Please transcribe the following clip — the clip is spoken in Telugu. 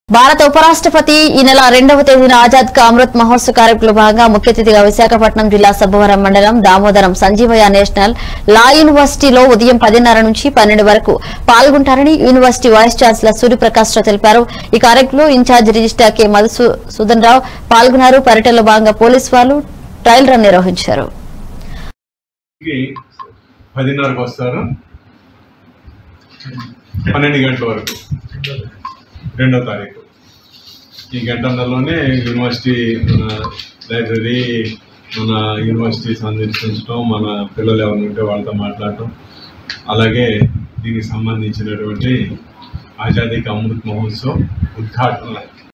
భారత ఉపరాష్ట్రపతి ఈ నెల రెండవ తేదీన ఆజాద్ కా అమృత్ మహోత్సవ్ కార్యక్రమంలో భాగంగా ముఖ్య అతిథిగా విశాఖపట్నం జిల్లా సబ్బవరం మండలం దామోదరం సంజీవయ్య నేషనల్ లా యూనివర్సిటీలో ఉదయం పదిన్నర నుంచి పన్నెండు వరకు పాల్గొంటారని university vice chancellor Suryaprakash Rao తెలిపారు ఈ కార్యక్రమంలో in-charge registrar K Madhusudan Rao పాల్గొన్నారు పర్యటనలో భాగంగా పోలీసు వాళ్ళు ట్రయల్ రన్ నిర్వహించారు కి పదిన్నరకు వస్తారు పన్నెండు గంటల వరకు రెండో తారీఖు ఈ గంటన్నరలోనే యూనివర్సిటీ మన లైబ్రరీ మన యూనివర్సిటీ సందర్శించడం మన పిల్లలు ఎవరు ఉంటే వాళ్ళతో మాట్లాడటం అలాగే దీనికి సంబంధించినటువంటి ఆజాదీ కా అమృత్ మహోత్సవ్ ఉద్ఘాటన